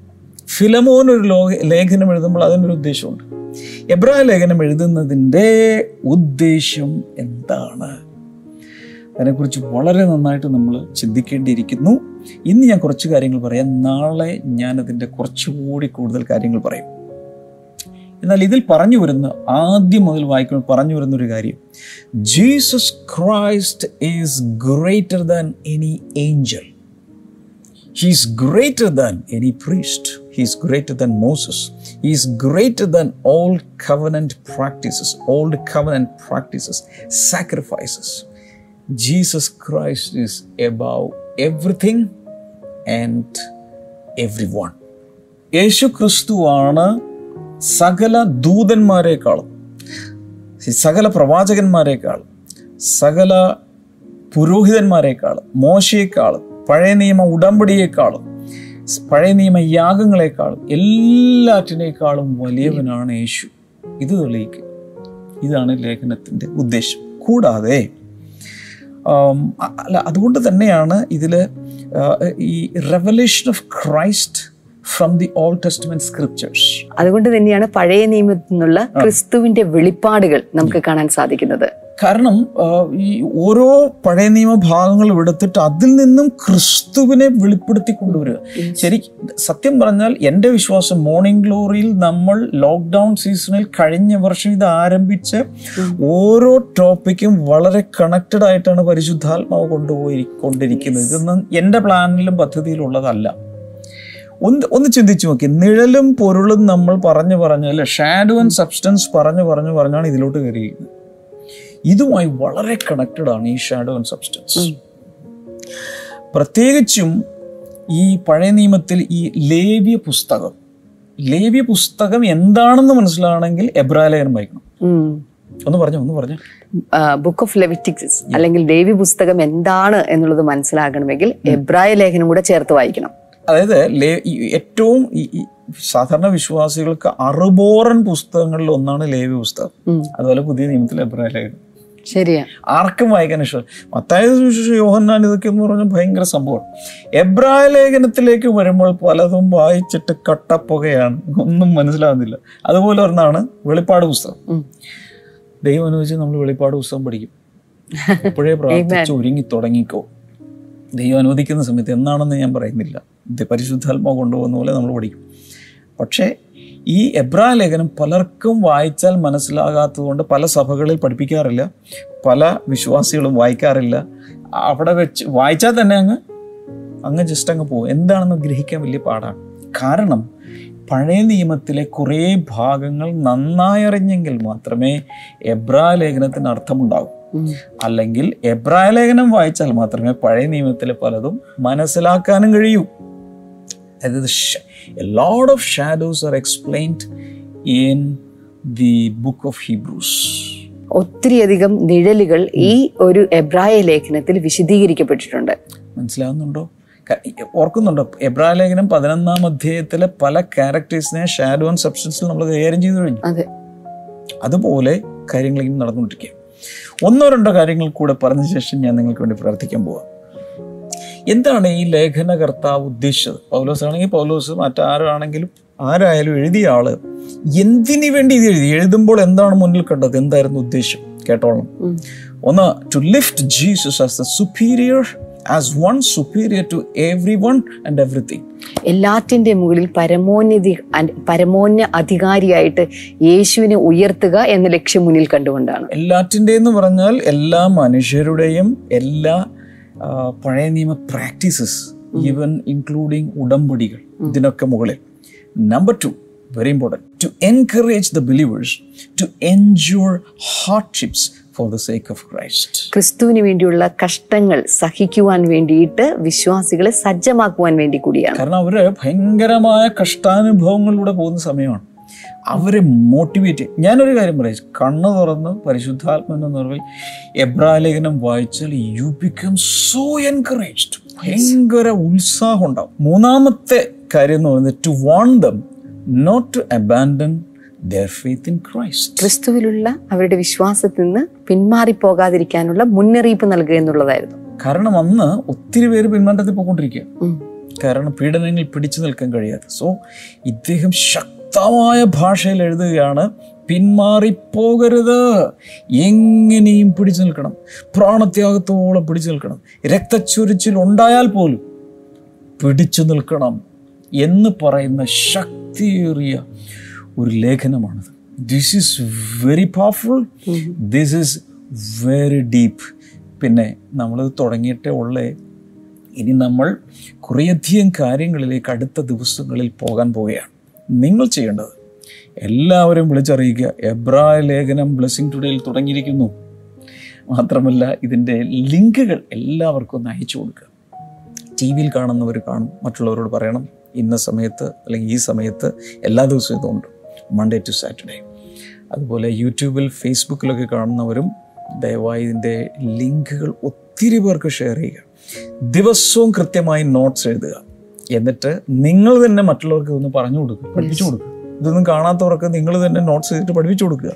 ഫിലമോൻ ഒരു ലോ ലേഖനം എഴുതുമ്പോൾ അതിനൊരു ഉദ്ദേശമുണ്ട് എബ്രായ ലേഖനം എഴുതുന്നതിൻ്റെ ഉദ്ദേശം എന്താണ് അതിനെക്കുറിച്ച് വളരെ നന്നായിട്ട് നമ്മൾ ചിന്തിക്കേണ്ടിയിരിക്കുന്നു ഇന്ന് ഞാൻ കുറച്ച് കാര്യങ്ങൾ പറയാം നാളെ ഞാൻ അതിൻ്റെ കുറച്ചുകൂടി കൂടുതൽ കാര്യങ്ങൾ പറയും എന്നാൽ ഇതിൽ പറഞ്ഞു വരുന്ന ആദ്യം മുതൽ വായിക്കുമ്പോൾ പറഞ്ഞു വരുന്ന ഒരു കാര്യം Jesus Christ is greater than any angel He is greater than any priest. He is greater than Moses. He is greater than all covenant practices, all the covenant practices, sacrifices. Jesus Christ is above everything and everyone. യേശു ക്രിസ്തുവാണ് സകല ദൂതന്മാരെക്കാളും സകല പ്രവാചകന്മാരെക്കാളും സകല പുരോഹിതന്മാരെക്കാളും മോശയെക്കാളും പഴയ നിയമ ഉടമ്പടിയേക്കാളും പഴയ നിയമ യാഗങ്ങളെക്കാളും എല്ലാറ്റിനേക്കാളും വലിയവനാണ് യേശു ഇത് തെളിയിക്കുക ഇതാണ് ലേഖനത്തിൻ്റെ ഉദ്ദേശം കൂടാതെ ആം, അ- അല്ല അതുകൊണ്ട് തന്നെയാണ് ഇതിൽ ഈ revelation of Christ from the old testament scriptures അതുകൊണ്ട് തന്നെയാണ് പഴയ നിയമത്തിൽ നിന്നുള്ള ക്രിസ്തുവിന്റെ വെളിപ്പാടുകൾ നമുക്ക് കാണാൻ സാധിക്കുന്നത് കാരണം ആ, ഈ ഓരോ പഴയ നിയമ ഭാഗങ്ങളും എടുത്തിട്ട് അതിൽ നിന്നും ക്രിസ്തുവിനെ വെളിപ്പെടുത്തി കൊണ്ടുവരിക ശരി സത്യം പറഞ്ഞാൽ എൻ്റെ വിശ്വാസം മോർണിംഗ് ഗ്ലോറിയിൽ നമ്മൾ ലോക്ക്ഡൗൺ സീസണിൽ കഴിഞ്ഞ വർഷം ഇത് ആരംഭിച്ച് ഓരോ ടോപ്പിക്കും വളരെ കണക്റ്റഡ് ആയിട്ടാണ് പരിശുദ്ധാത്മാവ് കൊണ്ടുപോയി കൊണ്ടിരിക്കുന്നത് ഇതൊന്നും എൻ്റെ പ്ലാനിലും പദ്ധതിയിലുള്ളതല്ല ഒന്ന് ഒന്ന് ചിന്തിച്ചു നോക്കി നിഴലും പൊരുളും നമ്മൾ പറഞ്ഞു പറഞ്ഞു അല്ലെ ഷാഡോ ആൻഡ് സബ്സ്റ്റൻസ് പറഞ്ഞു പറഞ്ഞു പറഞ്ഞാണ് ഇതിലോട്ട് കയറിയിരിക്കുന്നത് ഇതുമായി വളരെ കണക്റ്റഡ് ആണ് ഈ ഷാഡോ ആൻഡ് സബ്സ്റ്റൻസ് പ്രത്യേകിച്ചും ഈ പഴയ നിയമത്തിൽ ഈ ലേവ്യ പുസ്തകം ലേവ്യ പുസ്തകം എന്താണെന്ന് മനസ്സിലാണെങ്കിൽ എബ്രാലേഖനം വായിക്കണം ഒന്ന് പറഞ്ഞു ഒന്ന് പറഞ്ഞു ബുക്ക് ഓഫ് ലെവിറ്റിക്സ് അല്ലെങ്കിൽ ദേവി പുസ്തകം എന്താണ് എന്നുള്ളത് മനസ്സിലാകണമെങ്കിൽ എബ്രായ ലേഖനം കൂടെ ചേർത്ത് വായിക്കണം അതായത് ലേ- ഈ ഏറ്റവും ഈ- ഈ സാധാരണ വിശ്വാസികൾക്ക് അറുബോറൻ പുസ്തകങ്ങളിൽ ഒന്നാണ് ലേവ്യ പുസ്തകം ഉം. അതുപോലെ പുതിയ നിയമത്തിൽ എബ്രാലേഖനം ശരിയാ ആർക്കും വായിക്കാൻ ഇഷ്ടം മത്തായ സുവിശേഷം യോഹന്നാൻ ഇതൊക്കെ എന്ന് പറഞ്ഞാൽ ഭയങ്കര സംഭവം എബ്രായ ലേഖനത്തിലേക്ക് വരുമ്പോൾ പലതും വായിച്ചിട്ട് കട്ടപ്പുകയാണ് ഒന്നും മനസ്സിലാവുന്നില്ല അതുപോലെ ഒരെണ്ണാണ് വെളിപ്പാട് പുസ്തകം ഉം. ദൈവം അനുവദിച്ച് നമ്മൾ വെളിപ്പാട് പുസ്തകം പഠിക്കും ഇപ്പോഴേ പ്രാർത്ഥിച്ച് ഒരുങ്ങി തുടങ്ങിക്കോ ദൈവം അനുവദിക്കുന്ന സമയത്ത് എന്നാണെന്ന് ഞാൻ പറയുന്നില്ല ഇത് പരിശുദ്ധാത്മാവ് കൊണ്ടുപോകുന്ന പോലെ നമ്മൾ പഠിക്കും പക്ഷേ ഈ എബ്രാ ലേഖനം പലർക്കും വായിച്ചാൽ മനസ്സിലാകാത്തതുകൊണ്ട് പല സഭകളിൽ പഠിപ്പിക്കാറില്ല പല വിശ്വാസികളും വായിക്കാറില്ല അവിടെ വെച്ച് വായിച്ചാൽ തന്നെ അങ്ങ് അങ്ങ് ജസ്റ്റ് അങ്ങ് പോകും എന്താണെന്ന് ഗ്രഹിക്കാൻ വലിയ പാടാണ് കാരണം പഴയ നിയമത്തിലെ കുറേ ഭാഗങ്ങൾ നന്നായി അറിഞ്ഞെങ്കിൽ മാത്രമേ എബ്രാ ലേഖനത്തിന് അർത്ഥമുണ്ടാകൂ ഉം. അല്ലെങ്കിൽ എബ്രായ ലേഖനം വായിച്ചാൽ മാത്രമേ പഴയ നിയമത്തിലെ പലതും മനസ്സിലാക്കാനും കഴിയൂ അതായത് a load of shadows are explained in the book of Hebrews ഒത്തിരിയധികം നിഴലുകൾ ഈ ഒരു എബ്രായ ലേഖനത്തിൽ വിശദീകരിക്കപ്പെട്ടിട്ടുണ്ട് മനസ്സിലാവുന്നുണ്ടോ ക- ഓർക്കുന്നുണ്ടോ എബ്രായ ലേഖനം പതിനൊന്നാം അധ്യായത്തിലെ പല ക്യാരക്ടേഴ്സിനെ ഷാഡോ ആൻഡ് സബ്സ്റ്റൻസിൽ നമ്മൾ കൈകാര്യം ചെയ്തു കഴിഞ്ഞു അതെ അതുപോലെ കാര്യങ്ങൾ ഇങ്ങനെ നടന്നുകൊണ്ടിരിക്കുക ഒന്നോ രണ്ടോ കാര്യങ്ങൾ കൂടെ പറഞ്ഞ ശേഷം ഞാൻ നിങ്ങൾക്ക് വേണ്ടി പ്രാർത്ഥിക്കാൻ പോവാം എന്താണ് ഈ ലേഖനകർത്താവ് ഉദ്ദേശിച്ചത് പൗലോസ് ആണെങ്കിൽ പൗലോസ് മറ്റാരാണെങ്കിലും ആരായാലും എഴുതിയ ആള് എന്തിനു വേണ്ടി ഇത് എഴുതി എഴുതുമ്പോൾ എന്താണ് മുന്നിൽ കണ്ടത് എന്തായിരുന്നു ഉദ്ദേശം കേട്ടോളണം ഉം. ഒന്ന് to lift Jesus as the superior as one superior to everyone and everything എല്ലാറ്റിന്റെ മുകളിൽ പരമോന്നതി അൻ- പരമോന്ന അധികാരിയായിട്ട് യേശുവിനെ ഉയർത്തുക എന്ന ലക്ഷ്യം മുന്നിൽ കണ്ടുകൊണ്ടാണ് എല്ലാറ്റിൻ്റെ എന്ന് പറഞ്ഞാൽ എല്ലാ മനുഷ്യരുടെയും എല്ലാ ആ, പഴയ നിയമ പ്രാക്ടീസസ് ഈവൻ ഇൻക്ലൂഡിങ് ഉടമ്പടികൾ ഇതിനൊക്കെ മുകളിൽ number two very important to encourage the believers to endure hardships for the sake of Christ ക്രിസ്തുവിന് വേണ്ടിയുള്ള കഷ്ടങ്ങൾ സഹിക്കുവാൻ വേണ്ടിയിട്ട് വിശ്വാസികളെ സജ്ജമാക്കുവാൻ വേണ്ടി കൂടിയാണ് കാരണം അവര് ഭയങ്കരമായ കഷ്ടാനുഭവങ്ങളിലൂടെ പോകുന്ന സമയമാണ് അവരെ മോട്ടിവേറ്റ് ഞാനൊരു കാര്യം പറയാം കണ്ണ് തുറന്ന് പരിശുദ്ധാത്മന്റെ നിറവിൽ എബ്രാലേഖനം വായിച്ചാൽ യു ബിക്കം സോ എൻകറേജ്ഡ് ഭയങ്കര ഉത്സാഹം ഉണ്ടാവും മൂന്നാമത്തെ കാര്യം എന്ന് പറയുന്നത് to warn them not to abandon their faith in Christ ക്രിസ്തുവിലുള്ള അവരുടെ വിശ്വാസത്തിൽ നിന്ന് പിന്മാറിപ്പോകാതിരിക്കാനുള്ള മുന്നറിയിപ്പ് നൽകുക എന്നുള്ളതായിരുന്നു കാരണം അന്ന് ഒത്തിരി പേര് പിന്മാറ്റത്തിൽ പോയിക്കൊണ്ടിരിക്കുക ഉം. കാരണം പീഡനങ്ങൾ പിടിച്ചു നിൽക്കാൻ കഴിയാതെ സോ ഇദ്ദേഹം ശക്തമായി വ്യക്തമായ ഭാഷയിൽ എഴുതുകയാണ് പിന്മാറിപ്പോകരുത് എങ്ങനെയും പിടിച്ചു നിൽക്കണം പ്രാണത്യാഗത്തോളം പിടിച്ചു നിൽക്കണം രക്തച്ചൊരിച്ചിൽ ഉണ്ടായാൽ പോലും പിടിച്ചു നിൽക്കണം എന്ന് പറയുന്ന ശക്തിയേറിയ ഒരു ലേഖനമാണിത് this is very powerful this is very deep പിന്നെ നമ്മളിത് തുടങ്ങിയിട്ടേ ഉള്ളേ ഇനി നമ്മൾ കുറേയധികം കാര്യങ്ങളിലേക്ക് അടുത്ത ദിവസങ്ങളിൽ പോകാൻ പോവുകയാണ് നിങ്ങൾ ചെയ്യേണ്ടത് എല്ലാവരും വിളിച്ചറിയിക്കുക എബ്രായ ലേഖനം ബ്ലെസ്സിങ് ടുഡേയിൽ തുടങ്ങിയിരിക്കുന്നു മാത്രമല്ല ഇതിൻ്റെ ലിങ്കുകൾ എല്ലാവർക്കും ഒന്ന് അയച്ചു കൊടുക്കുക ടി വിയിൽ കാണുന്നവർ കാണും മറ്റുള്ളവരോട് പറയണം ഇന്ന സമയത്ത് അല്ലെങ്കിൽ ഈ സമയത്ത് എല്ലാ ദിവസവും ഇതുണ്ട് മൺഡേ ടു സാറ്റർഡേ അതുപോലെ യൂട്യൂബിൽ ഫേസ്ബുക്കിലൊക്കെ കാണുന്നവരും ദയവായി ഇതിൻ്റെ ലിങ്കുകൾ ഒത്തിരി പേർക്ക് ഷെയർ ചെയ്യുക ദിവസവും കൃത്യമായി നോട്ട്സ് എഴുതുക എന്നിട്ട് നിങ്ങൾ തന്നെ മറ്റുള്ളവർക്ക് ഇതൊന്ന് പറഞ്ഞു കൊടുക്കുക പഠിപ്പിച്ചു കൊടുക്കുക ഇതൊന്നും കാണാത്തവർക്ക് നിങ്ങൾ തന്നെ നോട്ട്സ് ചെയ്തിട്ട് പഠിപ്പിച്ചു കൊടുക്കുക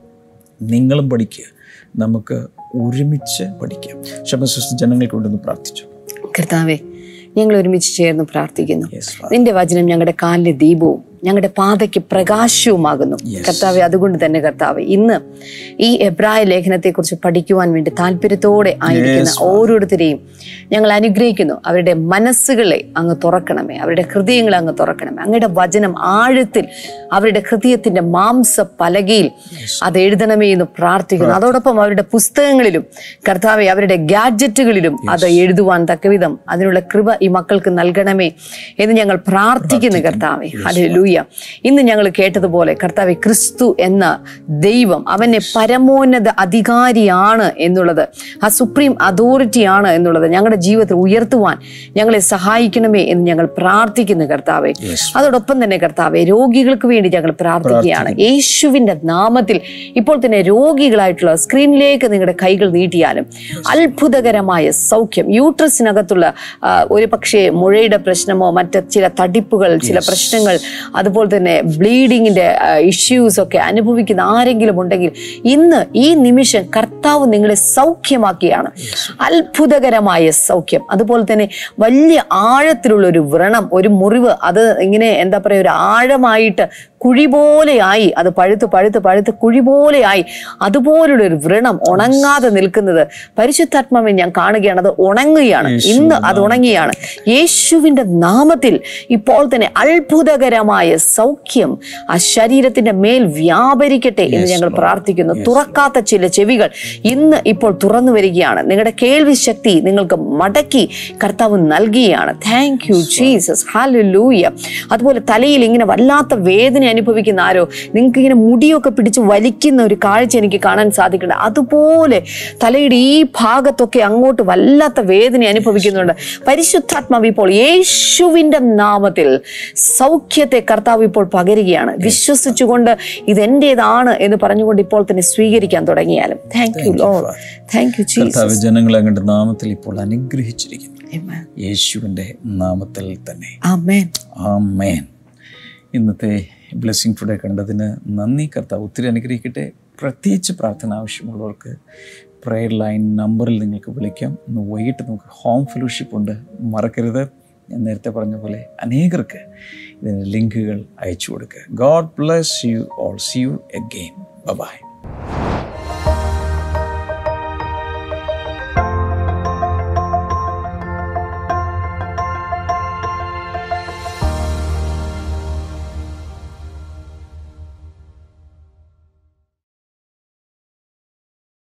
നിങ്ങളും പഠിക്കുക നമുക്ക് ഒരുമിച്ച് പഠിക്കാം ശബസിസ്റ്റ് ജനങ്ങൾക്ക് വേണ്ടി ഒന്ന് പ്രാർത്ഥിച്ചു കർത്താവെ ഞങ്ങൾ ഒരുമിച്ച് ചേർന്ന് പ്രാർത്ഥിക്കുന്നു Yes, നിന്റെ വചനം ഞങ്ങളുടെ കാലിന്റെ ദീപവും ഞങ്ങളുടെ പാതയ്ക്ക് പ്രകാശവുമാകുന്നു കർത്താവെ അതുകൊണ്ട് തന്നെ കർത്താവെ ഇന്ന് ഈ എബ്രായ ലേഖനത്തെക്കുറിച്ച് പഠിക്കുവാൻ വേണ്ടി താല്പര്യത്തോടെ ആയിരിക്കുന്ന ഓരോരുത്തരെയും ഞങ്ങൾ അനുഗ്രഹിക്കുന്നു അവരുടെ മനസ്സുകളെ അങ്ങ് തുറക്കണമേ അവരുടെ ഹൃദയങ്ങളെ അങ്ങ് തുറക്കണമേ അങ്ങയുടെ വചനം ആഴത്തിൽ അവരുടെ ഹൃദയത്തിന്റെ മാംസ പലകയിൽ അത് എഴുതണമേ എന്ന് പ്രാർത്ഥിക്കുന്നു അതോടൊപ്പം അവരുടെ പുസ്തകങ്ങളിലും കർത്താവെ അവരുടെ ഗാഡ്ജറ്റുകളിലും അത് എഴുതുവാൻ തക്കവിധം അതിനുള്ള കൃപ ഈ മക്കൾക്ക് നൽകണമേ എന്ന് ഞങ്ങൾ പ്രാർത്ഥിക്കുന്നു കർത്താവെ ഹല്ലേലൂയ ഇന്ന് ഞങ്ങൾ കേട്ടതുപോലെ കർത്താവെ ക്രിസ്തു എന്ന ദൈവം അവനെ പരമോന്നത അധികാരിയാണ് എന്നുള്ളത് ആ സുപ്രീം അതോറിറ്റി ആണ് എന്നുള്ളത് ഞങ്ങളുടെ ജീവിതത്തിൽ ഉയർത്തുവാൻ ഞങ്ങളെ സഹായിക്കണമേ എന്ന് ഞങ്ങൾ പ്രാർത്ഥിക്കുന്നു കർത്താവെ അതോടൊപ്പം തന്നെ കർത്താവെ രോഗികൾക്ക് വേണ്ടി ഞങ്ങൾ പ്രാർത്ഥിക്കുകയാണ് യേശുവിന്റെ നാമത്തിൽ ഇപ്പോൾ തന്നെ രോഗികളായിട്ടുള്ള സ്ക്രീനിലേക്ക് നിങ്ങളുടെ കൈകൾ നീട്ടിയാലും അത്ഭുതകരമായ സൗഖ്യം യൂട്രസിനകത്തുള്ള ആ, ഒരു പക്ഷേ മുഴയുടെ പ്രശ്നമോ മറ്റ് ചില തടിപ്പുകൾ ചില പ്രശ്നങ്ങൾ അതുപോലെ തന്നെ ബ്ലീഡിങ്ങിന്റെ ഇഷ്യൂസ് ഒക്കെ അനുഭവിക്കുന്ന ആരെങ്കിലും ഉണ്ടെങ്കിൽ ഇന്ന് ഈ നിമിഷം കർത്താവ് നിങ്ങളെ സൗഖ്യമാക്കിയാണ് അത്ഭുതകരമായ സൗഖ്യം അതുപോലെ തന്നെ വലിയ ആഴത്തിലുള്ള ഒരു വ്രണം ഒരു മുറിവ് അത് ഇങ്ങനെ എന്താ പറയുക ഒരു ആഴമായിട്ട് കുഴി പോലെയായി അത് പഴുത്ത് പഴുത്ത് പഴുത്ത് കുഴി പോലെയായി അതുപോലുള്ള ഒരു വ്രണം ഉണങ്ങാതെ നിൽക്കുന്നത് പരിശുദ്ധാത്മാവിൽ ഞാൻ കാണുകയാണ് അത് ഉണങ്ങുകയാണ് ഇന്ന് അത് ഉണങ്ങിയാണ് യേശുവിന്റെ നാമത്തിൽ ഇപ്പോൾ തന്നെ അത്ഭുതകരമായ സൗഖ്യം ആ ശരീരത്തിന്റെ മേൽ വ്യാപരിക്കട്ടെ എന്ന് ഞങ്ങൾ പ്രാർത്ഥിക്കുന്നു തുറക്കാത്ത ചില ചെവികൾ ഇന്ന് ഇപ്പോൾ തുറന്നു വരികയാണ് നിങ്ങളുടെ കേൾവി ശക്തി നിങ്ങൾക്ക് മടക്കി കർത്താവ് നൽകുകയാണ് താങ്ക് യു ജീസസ് ഹാലൂയ അതുപോലെ തലയിൽ ഇങ്ങനെ വല്ലാത്ത വേദന അനുഭവിക്കുന്ന ആരോ നിങ്ങൾക്ക് ഇങ്ങനെ മുടിയൊക്കെ പിടിച്ച് വലിക്കുന്ന ഒരു കാഴ്ച എനിക്ക് കാണാൻ സാധിക്കുന്നുണ്ട് അതുപോലെ തലയുടെ ഈ ഭാഗത്തൊക്കെ അങ്ങോട്ട് വല്ലാത്ത വേദന അനുഭവിക്കുന്നുണ്ട് പരിശുദ്ധാത്മാവ് ഇപ്പോൾ യേശുവിന്റെ നാമത്തിൽ സൗഖ്യത്തെ കർത്താവ് ഇപ്പോൾ പകരുകയാണ് വിശ്വസിച്ചുകൊണ്ട് ഇത് എന്റേതാണ് എന്ന് പറഞ്ഞുകൊണ്ട് ഇപ്പോൾ തന്നെ സ്വീകരിക്കാൻ തുടങ്ങിയാലും thank you Lord thank you Jesus കർത്താവ് ജനങ്ങളെ അങ്ങയുടെ നാമത്തിൽ ഇപ്പോൾ അനുഗ്രഹിച്ചിരിക്കുന്നു Amen. യേശുവിൻ്റെ നാമത്തിൽ തന്നെ Amen. ആമേൻ ഇന്നത്തെ ബ്ലെസ്സിങ് ടുഡേ കണ്ടതിന് നന്ദി കർത്താവ് ഒത്തിരി അനുഗ്രഹിക്കട്ടെ പ്രത്യേകിച്ച് പ്രാർത്ഥന ആവശ്യമുള്ളവർക്ക് പ്രെയർ ലൈൻ നമ്പറിൽ നിങ്ങൾക്ക് വിളിക്കാം ഇന്ന് വൈകിട്ട് നമുക്ക് ഹോം ഫെലോഷിപ്പ് ഉണ്ട് മറക്കരുത് ഞാൻ നേരത്തെ പറഞ്ഞ പോലെ അനേകർക്ക് ഇതിൻ്റെ ലിങ്കുകൾ അയച്ചു കൊടുക്കുക God bless you all see you again by